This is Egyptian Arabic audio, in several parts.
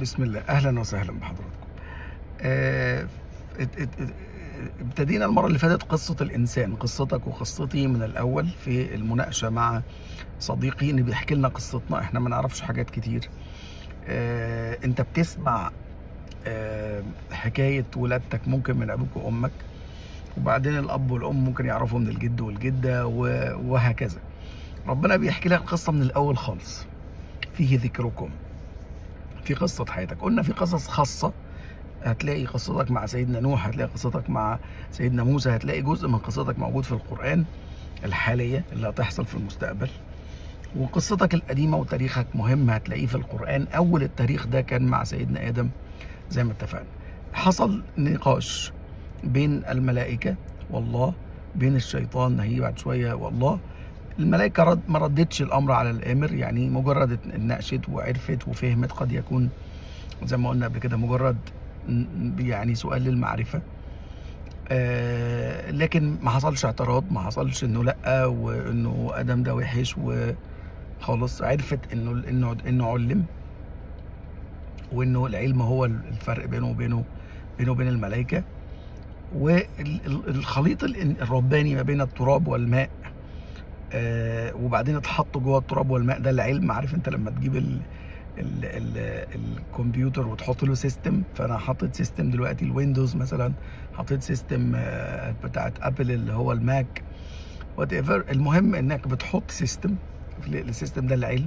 بسم الله اهلا وسهلا بحضراتكم آه، ات- ات- ات- ابتدينا المره اللي فاتت قصه الانسان قصتك وقصتي من الاول في المناقشه مع صديقي اللي بيحكي لنا قصتنا احنا ما نعرفش حاجات كتير آه، انت بتسمع آه، حكايه ولادتك ممكن من ابوك وامك وبعدين الاب والام ممكن يعرفوا من الجد والجده و- وهكذا ربنا بيحكي لك قصه من الاول خالص فيه ذكركم في قصة حياتك قلنا في قصص خاصة هتلاقي قصتك مع سيدنا نوح هتلاقي قصتك مع سيدنا موسى هتلاقي جزء من قصتك موجود في القرآن الحالية اللي هتحصل في المستقبل وقصتك القديمة وتاريخك مهم هتلاقيه في القرآن أول التاريخ ده كان مع سيدنا آدم زي ما اتفقنا حصل نقاش بين الملائكة والله بين الشيطان هي بعد شوية والله الملائكة رد ما ردتش الأمر على الآمر يعني مجرد اتناقشت وعرفت وفهمت قد يكون زي ما قلنا قبل كده مجرد ن- يعني سؤال للمعرفة آه لكن ما حصلش اعتراض ما حصلش انه لا وانه ادم ده وحش وخلاص عرفت انه انه انه علم وانه العلم هو الفرق بينه وبينه بينه وبين الملائكه والخليط الرباني ما بين التراب والماء آه وبعدين اتحط جوه التراب والماء ده العلم عارف انت لما تجيب ال ال ال الكمبيوتر وتحط له سيستم فانا حاطط سيستم دلوقتي الويندوز مثلا حطيت سيستم آه بتاعت ابل اللي هو الماك وات ايفر المهم انك بتحط سيستم السيستم ده العلم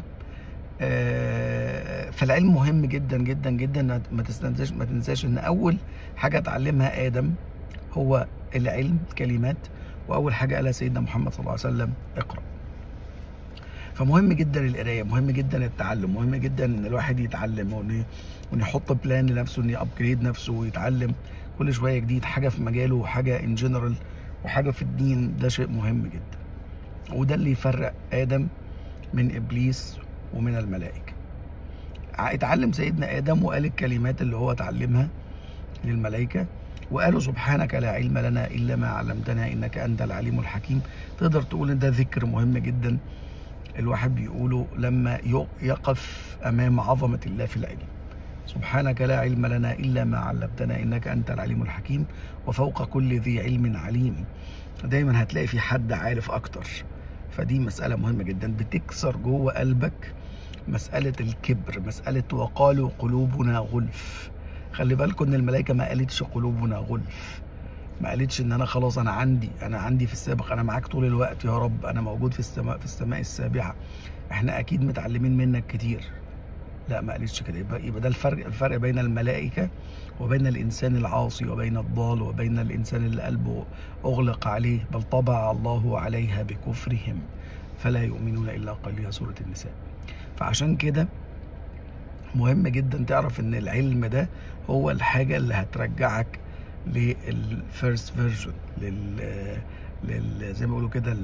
آه فالعلم مهم جدا جدا جدا ما تنساش ما تنساش ان اول حاجه اتعلمها ادم هو العلم كلمات واول حاجه قالها سيدنا محمد صلى الله عليه وسلم اقرا فمهم جدا القرايه مهم جدا التعلم مهم جدا ان الواحد يتعلم وان وان يحط بلان لنفسه ان يابجريد نفسه ويتعلم كل شويه جديد حاجه في مجاله وحاجه ان جنرال وحاجه في الدين ده شيء مهم جدا وده اللي يفرق ادم من ابليس ومن الملائكه اتعلم سيدنا ادم وقال الكلمات اللي هو اتعلمها للملائكه وقالوا سبحانك لا علم لنا الا ما علمتنا انك انت العليم الحكيم تقدر تقول ان ده ذكر مهم جدا الواحد بيقوله لما يقف امام عظمه الله في العلم سبحانك لا علم لنا الا ما علمتنا انك انت العليم الحكيم وفوق كل ذي علم عليم دايما هتلاقي في حد عارف اكتر فدي مساله مهمه جدا بتكسر جوه قلبك مساله الكبر مساله وقالوا قلوبنا غلف خلي بالكم ان الملائكه ما قالتش قلوبنا غلف ما قالتش ان انا خلاص انا عندي انا عندي في السابق انا معاك طول الوقت يا رب انا موجود في السماء في السماء السابعه احنا اكيد متعلمين منك كتير لا ما قالتش كده يبقى يبقى ده الفرق الفرق بين الملائكه وبين الانسان العاصي وبين الضال وبين الانسان اللي قلبه اغلق عليه بل طبع الله عليها بكفرهم فلا يؤمنون الا قليلا سوره النساء فعشان كده مهم جدا تعرف ان العلم ده هو الحاجه اللي هترجعك للفيرست فيرجن لل لل زي ما بيقولوا كده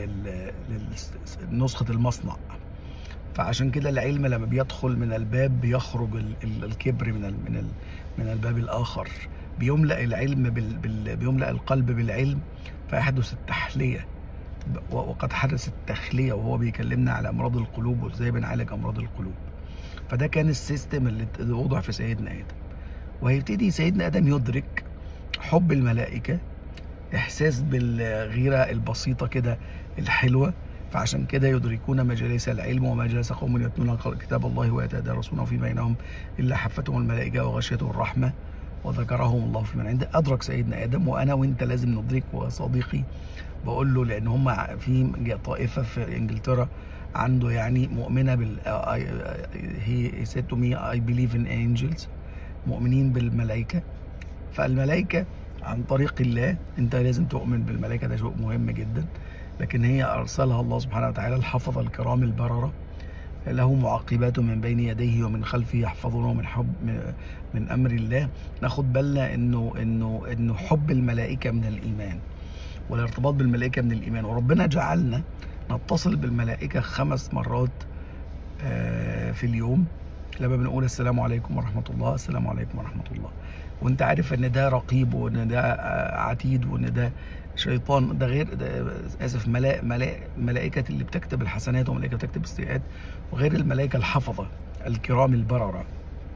لنسخه المصنع فعشان كده العلم لما بيدخل من الباب بيخرج الكبر من من من الباب الاخر بيملا العلم بال بال بيملا القلب بالعلم فيحدث التحليه وقد حدث التخليه وهو بيكلمنا على امراض القلوب وازاي بنعالج امراض القلوب فده كان السيستم اللي وضع في سيدنا ادم وهيبتدي سيدنا ادم يدرك حب الملائكه احساس بالغيره البسيطه كده الحلوه فعشان كده يدركون مجالس العلم ومجالس قوم يتلون كتاب الله ويتدارسونه في بينهم الا حفتهم الملائكه وغشيتهم الرحمه وذكرهم الله في من عنده ادرك سيدنا ادم وانا وانت لازم ندرك وصديقي بقول له لان هم في طائفه في انجلترا عنده يعني مؤمنه بال هي said to me I believe in angels مؤمنين بالملائكه فالملائكه عن طريق الله انت لازم تؤمن بالملائكه ده شيء مهم جدا لكن هي ارسلها الله سبحانه وتعالى الحفظه الكرام البرره له معقبات من بين يديه ومن خلفه يحفظونه من حب من امر الله ناخد بالنا انه انه انه حب الملائكه من الايمان والارتباط بالملائكه من الايمان وربنا جعلنا نتصل بالملائكه خمس مرات في اليوم لما بنقول السلام عليكم ورحمه الله السلام عليكم ورحمه الله وانت عارف ان ده رقيب وان ده عتيد وان ده شيطان ده غير ده اسف ملائكه ملائكة, ملائكه اللي بتكتب الحسنات وملائكه بتكتب السيئات وغير الملائكه الحفظه الكرام البرره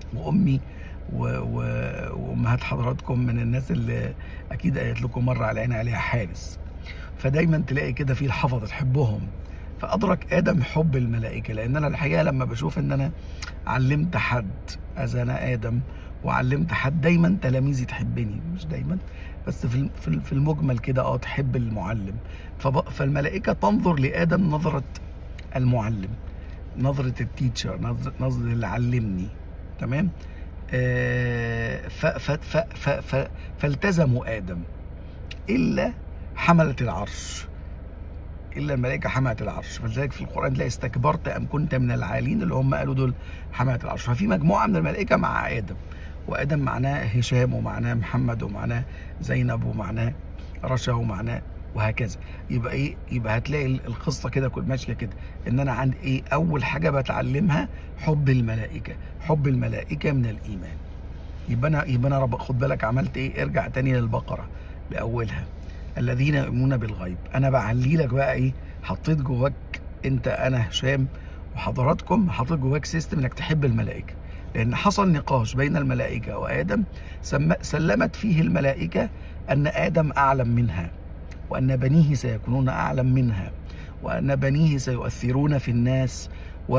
وامي و... و... وامهات حضراتكم من الناس اللي اكيد قالت لكم مره على عيني عليها حارس فدايما تلاقي كده في الحفظه تحبهم فادرك ادم حب الملائكه لان انا الحقيقه لما بشوف ان انا علمت حد اذا انا ادم وعلمت حد دايما تلاميذي تحبني مش دايما بس في في- في المجمل كده اه تحب المعلم فب- فالملائكه تنظر لادم نظره المعلم نظره التيتشر نظره نظره اللي علمني تمام آه، ف ف ف ف ف فالتزموا ادم الا حمله العرش الا الملائكه حمله العرش فلذلك في القران تلاقي استكبرت ام كنت من العالين اللي هم قالوا دول حمله العرش ففي مجموعه من الملائكه مع ادم وادم معناه هشام ومعناه محمد ومعناه زينب ومعناه رشا ومعناه وهكذا يبقى ايه يبقى هتلاقي القصه كده كل ماشيه كده ان انا عندي ايه اول حاجه بتعلمها حب الملائكه حب الملائكه من الايمان يبقى انا يبقى انا رب خد بالك عملت ايه ارجع تاني للبقره لاولها الذين يؤمنون بالغيب انا بعلي لك بقى ايه حطيت جواك انت انا هشام وحضراتكم حطيت جواك سيستم انك تحب الملائكه لان حصل نقاش بين الملائكه وادم سم- سلمت فيه الملائكه ان ادم اعلم منها وان بنيه سيكونون اعلم منها وان بنيه سيؤثرون في الناس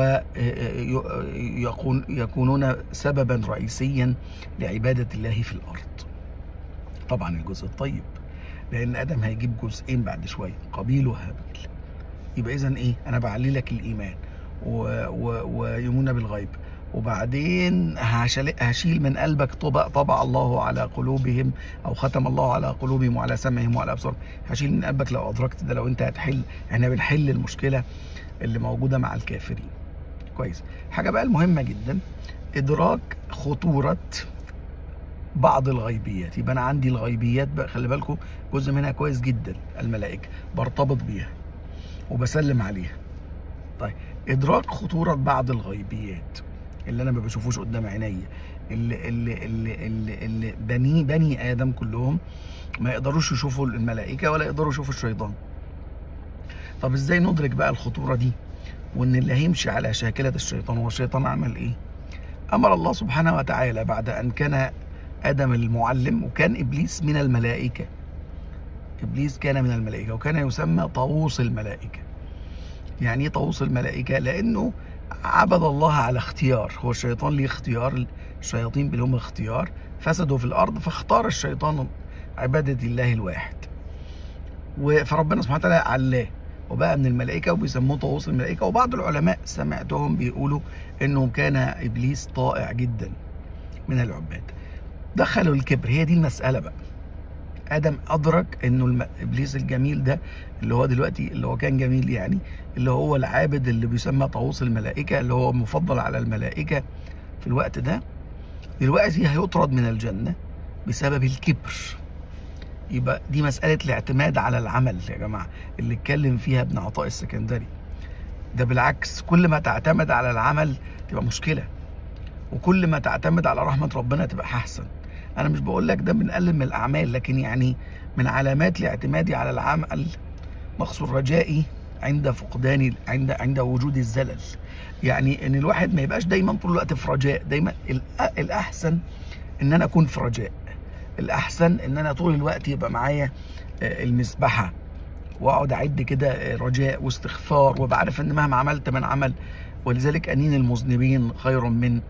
ويكونون سببا رئيسيا لعباده الله في الارض طبعا الجزء الطيب لان ادم هيجيب جزئين بعد شويه قابيل وهابيل يبقى اذا ايه انا بعلي لك الايمان و- و- ويؤمنون بالغيب وبعدين هشل- هشيل من قلبك طبع طبع الله على قلوبهم او ختم الله على قلوبهم وعلى سمعهم وعلى ابصارهم هشيل من قلبك لو ادركت ده لو انت هتحل احنا بنحل المشكله اللي موجوده مع الكافرين كويس حاجه بقى المهمه جدا ادراك خطوره بعض الغيبيات يبقى انا عندي الغيبيات بقى خلي بالكم جزء منها كويس جدا الملائكه برتبط بيها وبسلم عليها طيب ادراك خطوره بعض الغيبيات اللي انا ما بشوفوش قدام عينيا اللي اللي اللي اللي, اللي بني بني ادم كلهم ما يقدروش يشوفوا الملائكه ولا يقدروا يشوفوا الشيطان طب ازاي ندرك بقى الخطوره دي وان اللي هيمشي على شاكله الشيطان هو الشيطان عمل ايه امر الله سبحانه وتعالى بعد ان كان ادم المعلم وكان ابليس من الملائكه ابليس كان من الملائكه وكان يسمى طاووس الملائكه يعني ايه طاووس الملائكه لانه عبد الله على اختيار هو الشيطان ليه اختيار الشياطين لهم اختيار فسدوا في الارض فاختار الشيطان عباده الله الواحد و- فربنا سبحانه وتعالى علاه وبقى من الملائكه وبيسموه طاووس الملائكه وبعض العلماء سمعتهم بيقولوا انه كان ابليس طائع جدا من العباد دخلوا الكبر هي دي المساله بقى ادم ادرك انه الم... ابليس الجميل ده اللي هو دلوقتي اللي هو كان جميل يعني اللي هو العابد اللي بيسمى طاووس الملائكه اللي هو مفضل على الملائكه في الوقت ده دلوقتي هيطرد من الجنه بسبب الكبر يبقى دي مساله الاعتماد على العمل يا جماعه اللي اتكلم فيها ابن عطاء السكندري ده بالعكس كل ما تعتمد على العمل تبقى مشكله وكل ما تعتمد على رحمه ربنا تبقى احسن انا مش بقول لك ده بنقلل من الاعمال لكن يعني من علامات لاعتمادي على العمل نقص رجائي عند فقدان عند عند وجود الزلل يعني ان الواحد ما يبقاش دايما طول الوقت في رجاء دايما الأ- الاحسن ان انا اكون في رجاء الاحسن ان انا طول الوقت يبقى معايا آه، المسبحه واقعد اعد كده آه، رجاء واستغفار وابقى عارف ان مهما عملت من عمل ولذلك انين المذنبين خير من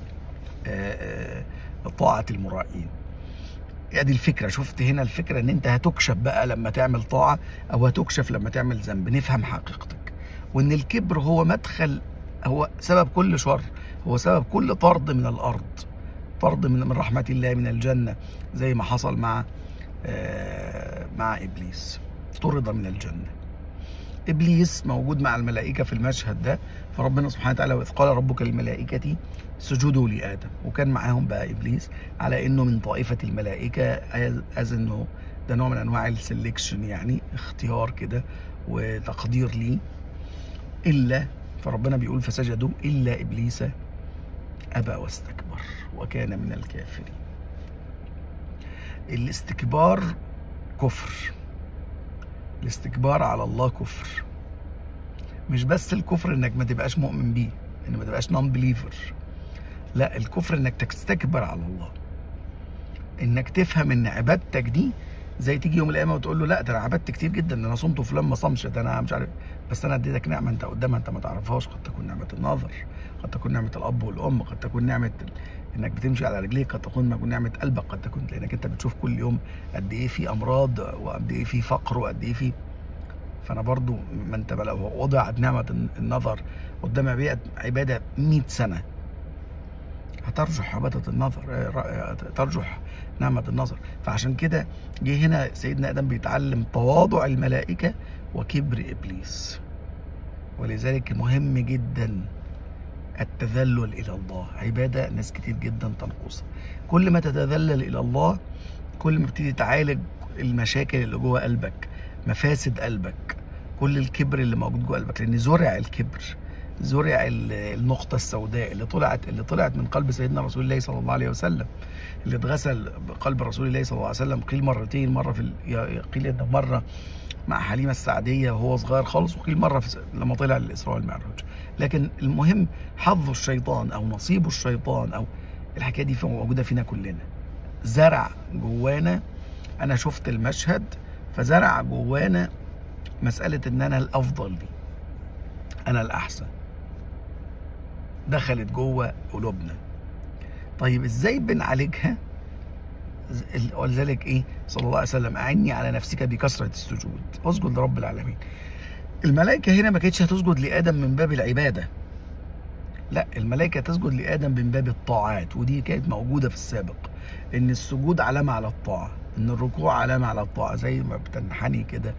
آه، آه، طاعه المرائين ادي الفكره شفت هنا الفكره ان انت هتكشف بقى لما تعمل طاعه او هتكشف لما تعمل ذنب نفهم حقيقتك وان الكبر هو مدخل هو سبب كل شر هو سبب كل طرد من الارض طرد من من رحمه الله من الجنه زي ما حصل مع آه، مع ابليس طرد من الجنه ابليس موجود مع الملائكه في المشهد ده فربنا سبحانه وتعالى واذ قال ربك للملائكه اسجدوا لادم وكان معاهم بقى ابليس على انه من طائفه الملائكه از انه ده نوع من انواع السلكشن يعني اختيار كده وتقدير ليه الا فربنا بيقول فسجدوا الا ابليس ابى واستكبر وكان من الكافرين الاستكبار كفر الاستكبار على الله كفر مش بس الكفر انك ما تبقاش مؤمن بيه ان ما تبقاش نون بليفر لا الكفر انك تستكبر على الله انك تفهم ان عبادتك دي زي تيجي يوم القيامه وتقول له لا ده انا عبدت كتير جدا ده انا صمت وفلان ما صامش ده انا مش عارف بس انا اديتك نعمه انت قدامها انت ما تعرفهاش قد تكون نعمه النظر قد تكون نعمه الاب والام قد تكون نعمه انك بتمشي على رجليك قد تكون نعمه قلبك قد تكون لانك انت بتشوف كل يوم قد ايه في امراض وقد ايه في فقر وقد ايه في فانا برضو ما انت لو وضعت نعمه النظر قدام عباده 100 سنه هترجح عبادة النظر ترجح نعمة النظر فعشان كده جه هنا سيدنا آدم بيتعلم تواضع الملائكة وكبر إبليس ولذلك مهم جدا التذلل إلى الله عبادة ناس كتير جدا تنقصها كل ما تتذلل إلى الله كل ما بتبتدي تعالج المشاكل اللي جوه قلبك مفاسد قلبك كل الكبر اللي موجود جوه قلبك لأن زرع الكبر زرع النقطة السوداء اللي طلعت اللي طلعت من قلب سيدنا رسول الله صلى الله عليه وسلم اللي اتغسل بقلب رسول الله صلى الله عليه وسلم قيل مرتين مرة في قيل انه مرة مع حليمة السعدية وهو صغير خالص وقيل مرة في لما طلع الإسراء والمعراج لكن المهم حظ الشيطان أو نصيب الشيطان أو الحكاية دي موجودة فينا كلنا زرع جوانا أنا شفت المشهد فزرع جوانا مسألة إن أنا الأفضل دي أنا الأحسن دخلت جوه قلوبنا طيب ازاي بنعالجها ولذلك ايه صلى الله عليه وسلم اعني على نفسك بكثره السجود اسجد لرب العالمين الملائكه هنا ما كانتش هتسجد لادم من باب العباده لا الملائكه تسجد لادم من باب الطاعات ودي كانت موجوده في السابق ان السجود علامه على الطاعه ان الركوع علامه على الطاعه زي ما بتنحني كده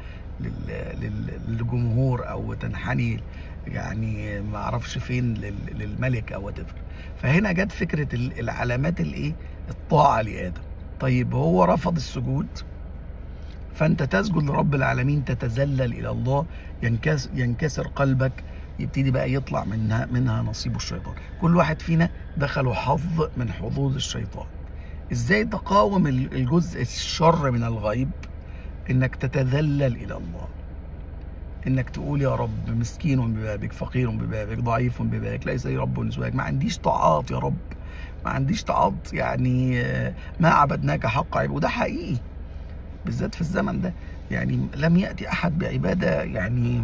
للجمهور او تنحني يعني ما اعرفش فين للملك او وات فهنا جت فكره العلامات الايه الطاعه لادم طيب هو رفض السجود فانت تسجد لرب العالمين تتذلل الى الله ينكسر, ينكسر قلبك يبتدي بقى يطلع منها منها نصيب الشيطان كل واحد فينا دخله حظ من حظوظ الشيطان ازاي تقاوم الجزء الشر من الغيب انك تتذلل الى الله انك تقول يا رب مسكين ببابك فقير ببابك ضعيف ببابك ليس لي رب سواك ما عنديش طاعات يا رب ما عنديش طاعات يعني ما عبدناك حق عباد وده حقيقي بالذات في الزمن ده يعني لم ياتي احد بعباده يعني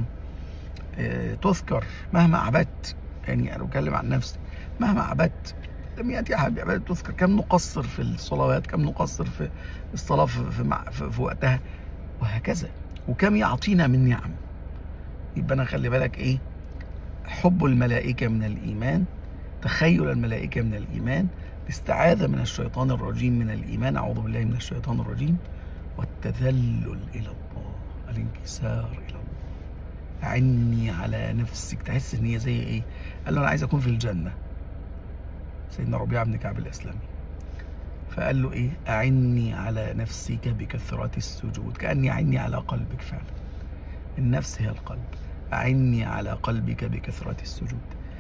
تذكر مهما عبدت يعني انا بتكلم عن نفسي مهما عبدت لم ياتي احد بعباده تذكر كم نقصر في الصلوات كم نقصر في الصلاه في, في, في وقتها وهكذا وكم يعطينا من نعم يبقى انا خلي بالك ايه حب الملائكه من الايمان تخيل الملائكه من الايمان الاستعاذه من الشيطان الرجيم من الايمان اعوذ بالله من الشيطان الرجيم والتذلل الى الله الانكسار الى الله عني على نفسك تحس ان هي زي ايه قال له انا عايز اكون في الجنه سيدنا ربيعه بن كعب الاسلامي فقال له ايه اعني على نفسك بكثره السجود كاني اعني على قلبك فعلا النفس هي القلب أعني على قلبك بكثرة السجود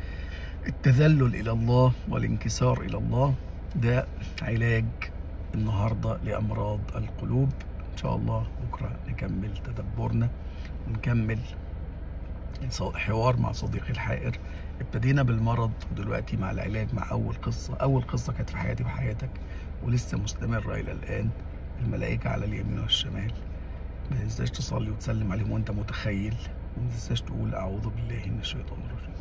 التذلل إلى الله والانكسار إلى الله ده علاج النهاردة لأمراض القلوب إن شاء الله بكرة نكمل تدبرنا ونكمل حوار مع صديقي الحائر ابتدينا بالمرض ودلوقتي مع العلاج مع أول قصة أول قصة كانت في حياتي وحياتك ولسه مستمرة إلى الآن الملائكة على اليمين والشمال ما تنساش تصلي وتسلم عليهم وانت متخيل وما تنساش تقول اعوذ بالله من الشيطان الرجيم